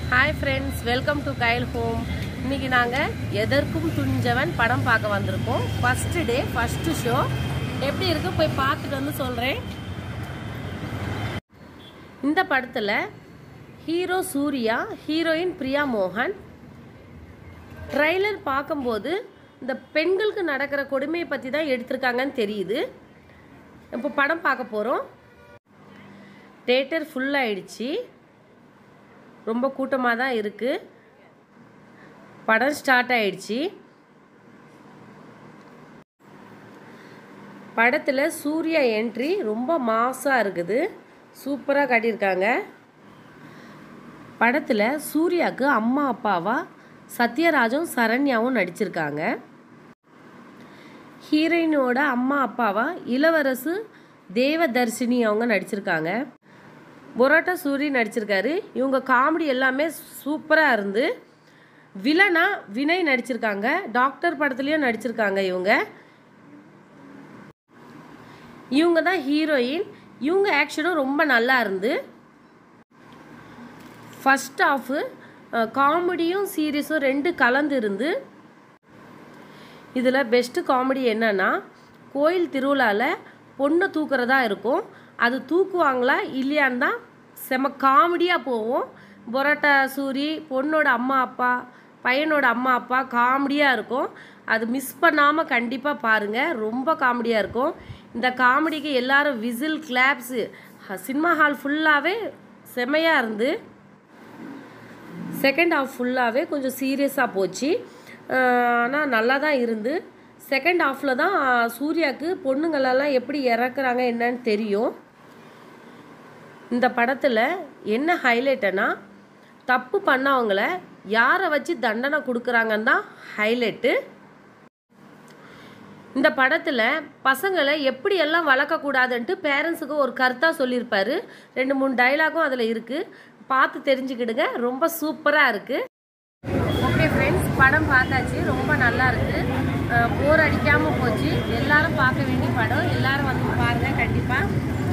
hi friends welcome to Kyle home இன்னைக்கு நாங்கள் எதற்கும் துணிஞ்சவன் படம் பார்க்க வந்திருக்கோம் ஃபர்ஸ்ட் டே ஃபர்ஸ்ட் ஷோ எப்படி இருக்கு போய் பார்த்துட்டு வந்து சொல்கிறேன் இந்த படத்தில் ஹீரோ சூர்யா ஹீரோயின் பிரியா மோகன் ட்ரைலர் பார்க்கும்போது இந்த பெண்களுக்கு நடக்கிற கொடுமையை பற்றி தான் எடுத்திருக்காங்கன்னு தெரியுது இப்போ படம் பார்க்க போகிறோம் தேட்டர் ஃபுல்லாகிடுச்சு ரொம்ப கூட்டமாக தான் இருக்குது படம் ஸ்டார்ட் ஆயிடுச்சு படத்தில் சூர்யா என்ட்ரி ரொம்ப மாசாக இருக்குது சூப்பராக காட்டியிருக்காங்க படத்தில் சூர்யாவுக்கு அம்மா அப்பாவா சத்யராஜும் சரண்யாவும் நடிச்சிருக்காங்க ஹீரோயினோட அம்மா அப்பாவா இளவரசு தேவதர்ஷினி அவங்க நடிச்சிருக்காங்க பொரோட்டா சூரி நடிச்சிருக்காரு இவங்க காமெடி எல்லாமே சூப்பராக இருந்து வில்லனா வினய் நடிச்சிருக்காங்க டாக்டர் படத்துலேயும் நடிச்சிருக்காங்க இவங்க இவங்க தான் ஹீரோயின் இவங்க ஆக்ஷனும் ரொம்ப நல்லா இருந்து ஃபஸ்ட் ஆஃபு காமெடியும் சீரியஸும் ரெண்டு கலந்து இருந்து இதில் பெஸ்ட்டு காமெடி என்னன்னா கோயில் திருவிழாவில் பொண்ணை தூக்குறதா இருக்கும் அது தூக்குவாங்களா இல்லையான்னு தான் செம காமெடியாக போகும் பொரோட்டா சூரி பொண்ணோட அம்மா அப்பா பையனோட அம்மா அப்பா காமெடியாக இருக்கும் அது மிஸ் பண்ணாமல் கண்டிப்பாக பாருங்கள் ரொம்ப காமெடியாக இருக்கும் இந்த காமெடிக்கு எல்லாரும் விசில் கிளாப்ஸு சினிமா ஹால் ஃபுல்லாகவே செமையாக இருந்து செகண்ட் ஹாஃப் ஃபுல்லாகவே கொஞ்சம் சீரியஸாக போச்சு ஆனால் நல்லா தான் இருந்து செகண்ட் ஹாஃபில் தான் சூர்யாவுக்கு பொண்ணுங்களெல்லாம் எப்படி இறக்குறாங்க என்னன்னு தெரியும் இந்த படத்தில் என்ன ஹைலைட்டுனா தப்பு பண்ணவங்கள யாரை வச்சு தண்டனை கொடுக்குறாங்கன்னு தான் ஹைலைட்டு இந்த படத்தில் பசங்களை எப்படியெல்லாம் வளர்க்கக்கூடாதுன்ட்டு பேரண்ட்ஸுக்கு ஒரு கருத்தாக சொல்லியிருப்பாரு ரெண்டு மூணு டைலாகும் அதில் இருக்குது பார்த்து தெரிஞ்சுக்கிடுங்க ரொம்ப சூப்பராக இருக்குது ஓகே ஃப்ரெண்ட்ஸ் படம் பார்த்தாச்சு ரொம்ப நல்லா இருக்குது போர் அடிக்காமல் போச்சு எல்லாரும் பார்க்க வேண்டிய படம் எல்லாரும் வந்து பாருங்கள் கண்டிப்பாக